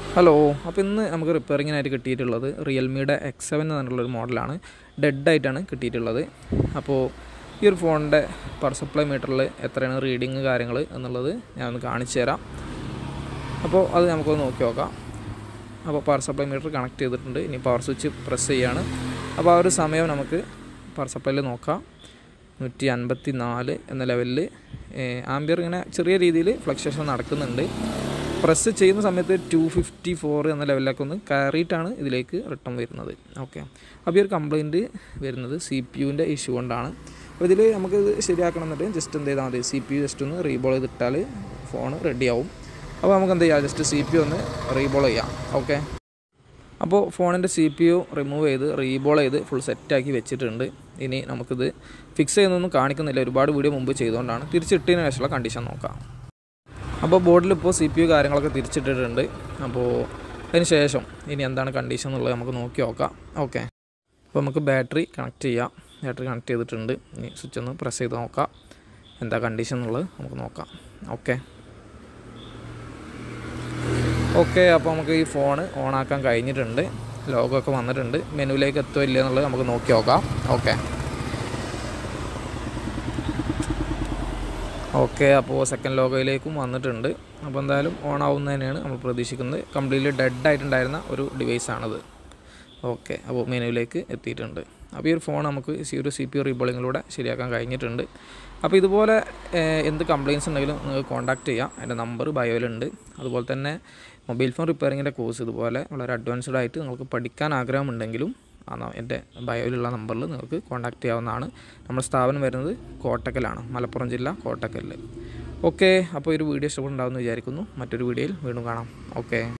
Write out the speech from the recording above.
hello അപ്പോൾ ഇന്ന് നമുക്ക് റിപ്പയറിങ്ങിനായിട്ട് കിട്ടിയിട്ടുള്ളത് റിയൽമിയുടെ എക്സ് സെവൻ എന്ന് പറഞ്ഞിട്ടുള്ളൊരു മോഡലാണ് ഡെഡായിട്ടാണ് കിട്ടിയിട്ടുള്ളത് അപ്പോൾ ഈ ഒരു ഫോണിൻ്റെ പവർ സപ്ലൈ മീറ്ററിൽ എത്രയാണ് റീഡിങ് കാര്യങ്ങൾ എന്നുള്ളത് ഞാൻ ഒന്ന് കാണിച്ചു തരാം അപ്പോൾ അത് നമുക്കൊന്ന് നോക്കി നോക്കാം അപ്പോൾ പവർ സപ്ലൈ മീറ്റർ കണക്ട് ചെയ്തിട്ടുണ്ട് ഇനി പവർ സ്വിച്ച് പ്രസ് ചെയ്യാണ് അപ്പോൾ ആ ഒരു സമയം നമുക്ക് പവർ സപ്ലൈയിൽ നോക്കാം നൂറ്റി അൻപത്തി നാല് എന്ന ലെവലിൽ ആംബിയർ ഇങ്ങനെ ചെറിയ രീതിയിൽ ഫ്ലക്ച്വേഷൻ നടക്കുന്നുണ്ട് പ്രസ് ചെയ്യുന്ന സമയത്ത് ടു ഫിഫ്റ്റി ഫോർ എന്ന ലെവലിലൊക്കെ ഒന്ന് കയറിയിട്ടാണ് ഇതിലേക്ക് റിട്ടേൺ വരുന്നത് ഓക്കെ അപ്പോൾ ഈ ഒരു കംപ്ലയിൻറ്റ് വരുന്നത് സി പി യുവിൻ്റെ ഇഷ്യൂ കൊണ്ടാണ് അപ്പോൾ ഇതിൽ നമുക്ക് ഇത് ശരിയാക്കണം എന്നുണ്ടെങ്കിൽ ജസ്റ്റ് എന്ത് ചെയ്താൽ മതി സി പി യു ജസ്റ്റ് ഒന്ന് റീബോൾ ചെയ്തിട്ടാൽ ഫോൺ റെഡിയാവും അപ്പോൾ നമുക്ക് എന്ത് ചെയ്യാം ജസ്റ്റ് സി പി യു ഒന്ന് റീബോൾ ചെയ്യാം ഓക്കെ അപ്പോൾ ഫോണിൻ്റെ സി പി യു റിമൂവ് ചെയ്ത് റീബോൾ ചെയ്ത് ഫുൾ സെറ്റാക്കി വെച്ചിട്ടുണ്ട് ഇനി നമുക്കിത് ഫിക്സ് ചെയ്യുന്നൊന്നും കാണിക്കുന്നില്ല ഒരുപാട് വീഡിയോ മുമ്പ് ചെയ്തുകൊണ്ടാണ് തിരിച്ചിട്ടതിന് ശേഷമുള്ള കണ്ടീഷൻ നോക്കാം അപ്പോൾ ബോർഡിൽ ഇപ്പോൾ സി പി യു കാര്യങ്ങളൊക്കെ തിരിച്ചിട്ടിട്ടുണ്ട് അപ്പോൾ അതിന് ശേഷം ഇനി എന്താണ് കണ്ടീഷൻ എന്നുള്ളത് നമുക്ക് നോക്കി നോക്കാം ഓക്കെ അപ്പോൾ നമുക്ക് ബാറ്ററി കണക്ട് ചെയ്യാം ബാറ്ററി കണക്ട് ചെയ്തിട്ടുണ്ട് ഇനി സ്വിച്ച് ഒന്ന് പ്രസ് ചെയ്ത് നോക്കാം എന്താ കണ്ടീഷൻ എന്നുള്ളത് നമുക്ക് നോക്കാം ഓക്കെ ഓക്കെ അപ്പോൾ നമുക്ക് ഈ ഫോണ് ഓണാക്കാൻ കഴിഞ്ഞിട്ടുണ്ട് ലോഗോ ഒക്കെ വന്നിട്ടുണ്ട് മെനുവിലേക്ക് എത്തുമോ ഇല്ല എന്നുള്ളത് നമുക്ക് നോക്കി നോക്കാം ഓക്കെ ഓക്കെ അപ്പോൾ സെക്കൻഡ് ലോഗോയിലേക്കും വന്നിട്ടുണ്ട് അപ്പോൾ എന്തായാലും ഓൺ ആവുന്നതന്നെയാണ് നമ്മൾ പ്രതീക്ഷിക്കുന്നത് കംപ്ലീറ്റ്ലി ഡെഡ് ആയിട്ടുണ്ടായിരുന്ന ഒരു ഡിവൈസാണിത് ഓക്കെ അപ്പോൾ മെനുവിലേക്ക് എത്തിയിട്ടുണ്ട് അപ്പോൾ ഈ ഒരു ഫോൺ നമുക്ക് ഈ ഒരു സി പി യു റീബോളിങ്ങിലൂടെ ശരിയാക്കാൻ കഴിഞ്ഞിട്ടുണ്ട് അപ്പോൾ ഇതുപോലെ എന്ത് കംപ്ലയിൻസ് ഉണ്ടെങ്കിലും നിങ്ങൾക്ക് കോൺടാക്ട് ചെയ്യാം എൻ്റെ നമ്പർ ബയോയിലുണ്ട് അതുപോലെ തന്നെ മൊബൈൽ ഫോൺ റിപ്പയറിങ്ങിൻ്റെ കോഴ്സ് ഇതുപോലെ വളരെ അഡ്വാൻസ്ഡ് ആയിട്ട് നിങ്ങൾക്ക് പഠിക്കാൻ ആഗ്രഹമുണ്ടെങ്കിലും ആ എൻ്റെ ബയോയിലുള്ള നമ്പറിൽ നിങ്ങൾക്ക് കോൺടാക്ട് ചെയ്യാവുന്നതാണ് നമ്മുടെ സ്ഥാപനം വരുന്നത് കോട്ടക്കലാണ് മലപ്പുറം ജില്ല കോട്ടക്കലിൽ ഓക്കെ അപ്പോൾ ഒരു വീഡിയോ ഇഷ്ടപ്പെടുണ്ടാവുമെന്ന് വിചാരിക്കുന്നു മറ്റൊരു വീഡിയോയിൽ വീണ്ടും കാണാം ഓക്കെ